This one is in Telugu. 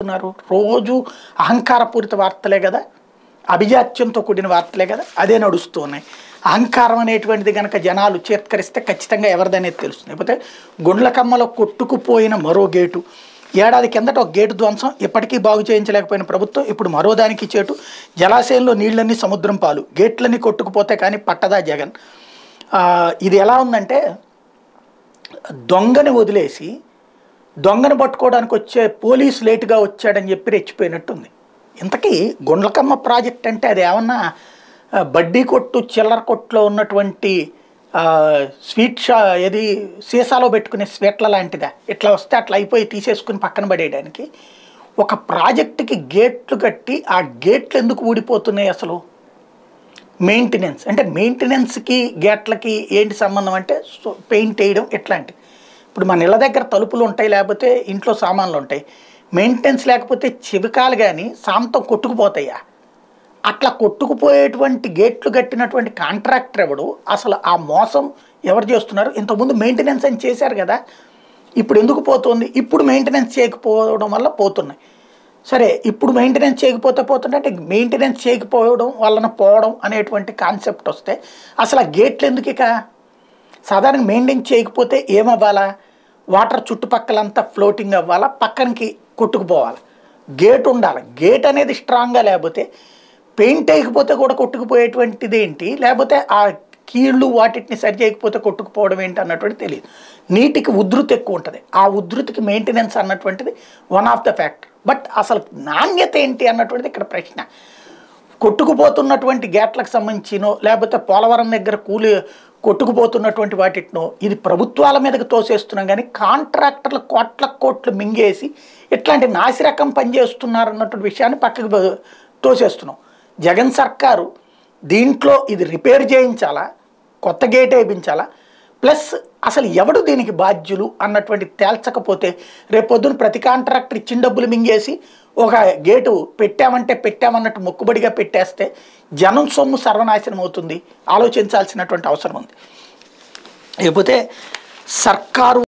పట్టుకున్నారు రోజు అహంకారపూరిత వార్తలే కదా అభిజాత్యంతో కూడిన వార్తలే కదా అదే నడుస్తూ ఉన్నాయి అహంకారం అనేటువంటిది కనుక జనాలు చేత్కరిస్తే ఖచ్చితంగా ఎవరిదనేది తెలుస్తుంది లేకపోతే గుండ్లకమ్మలో కొట్టుకుపోయిన మరో గేటు ఏడాది కిందట ఒక గేటు ధ్వంసం ఇప్పటికీ బాగు చేయించలేకపోయిన ప్రభుత్వం ఇప్పుడు మరో దానికి చేటు జలాశయంలో నీళ్ళన్నీ సముద్రం పాలు గేట్లన్నీ కొట్టుకుపోతే కానీ పట్టదా జగన్ ఆ, ఇది ఎలా ఉందంటే దొంగని వదిలేసి దొంగను పట్టుకోవడానికి వచ్చే పోలీసు లేటుగా వచ్చాడని చెప్పి రెచ్చిపోయినట్టుంది ఇంతకీ గుండ్లకమ్మ ప్రాజెక్ట్ అంటే అది ఏమన్నా ఆ, బడ్డీ కొట్టు చిల్లర కొట్టులో ఉన్నటువంటి ఆ, స్వీట్ షా ఏది సీసాలో పెట్టుకునే స్వీట్ల లాంటిదా ఇట్లా వస్తే అట్లా అయిపోయి తీసేసుకుని పక్కన పడేయడానికి ఒక ప్రాజెక్టుకి గేట్లు కట్టి ఆ గేట్లు ఎందుకు ఊడిపోతున్నాయి అసలు మెయింటెనెన్స్ అంటే మెయింటెనెన్స్కి గేట్లకి ఏంటి సంబంధం అంటే సో పెయింట్ వేయడం ఇట్లాంటి ఇప్పుడు మన ఇళ్ళ దగ్గర తలుపులు ఉంటాయి లేకపోతే ఇంట్లో సామాన్లు ఉంటాయి మెయింటెనెన్స్ లేకపోతే చివకాలు కానీ సాంతం కొట్టుకుపోతాయా అట్లా కొట్టుకుపోయేటువంటి గేట్లు కట్టినటువంటి కాంట్రాక్టర్ ఎవడు అసలు ఆ మోసం ఎవరు చేస్తున్నారు ఇంతకుముందు మెయింటెనెన్స్ అని చేశారు కదా ఇప్పుడు ఎందుకు పోతుంది ఇప్పుడు మెయింటెనెన్స్ చేయకపోవడం వల్ల పోతున్నాయి సరే ఇప్పుడు మెయింటెనెన్స్ చేయకపోతే పోతుంటే అంటే మెయింటెనెన్స్ చేయకపోవడం వలన పోవడం అనేటువంటి కాన్సెప్ట్ వస్తే అసలు ఆ గేట్లు ఎందుకు ఇక సాధారణ మెయింటైన్ చేయకపోతే ఏమవ్వాలా వాటర్ చుట్టుపక్కలంతా ఫ్లోటింగ్ అవ్వాలా పక్కనకి కొట్టుకుపోవాలి గేట్ ఉండాలి గేట్ అనేది స్ట్రాంగ్గా లేకపోతే పెయింట్ వేయకపోతే కూడా కొట్టుకుపోయేటువంటిది ఏంటి లేకపోతే ఆ కీళ్ళు వాటిని సరి చేయకపోతే కొట్టుకుపోవడం ఏంటి అన్నటువంటి తెలియదు నీటికి ఉధృతి ఎక్కువ ఉంటుంది ఆ ఉధృతికి మెయింటెనెన్స్ అన్నటువంటిది one of the factor but అసలు నాణ్యత ఏంటి అన్నటువంటిది ఇక్కడ ప్రశ్న కొట్టుకుపోతున్నటువంటి గేట్లకు సంబంధించినో లేకపోతే పోలవరం దగ్గర కూలి కొట్టుకుపోతున్నటువంటి వాటినో ఇది ప్రభుత్వాల మీదకి తోసేస్తున్నాం కానీ కాంట్రాక్టర్లు కోట్ల కోట్లు మింగేసి ఇట్లాంటి నాసిరకం పనిచేస్తున్నారు అన్నటువంటి విషయాన్ని పక్కకు బ- తోసేస్తున్నాం జగన్ సర్కారు దీంట్లో ఇది రిపేర్ చేయించాలా కొత్త గేట్ వేయించాలా ప్లస్ అసలు ఎవడు దీనికి బాధ్యులు అన్నటువంటి తేల్చకపోతే రేపొద్దున ప్రతి కాంట్రాక్టర్ ఇచ్చిన డబ్బులు మింగేసి ఒక గేటు పెట్టామంటే పెట్టామన్నట్టు మొక్కుబడిగా పెట్టేస్తే జనం సొమ్ము సర్వనాశనం అవుతుంది ఆలోచించాల్సినటువంటి అవసరం ఉంది లేకపోతే సర్కారు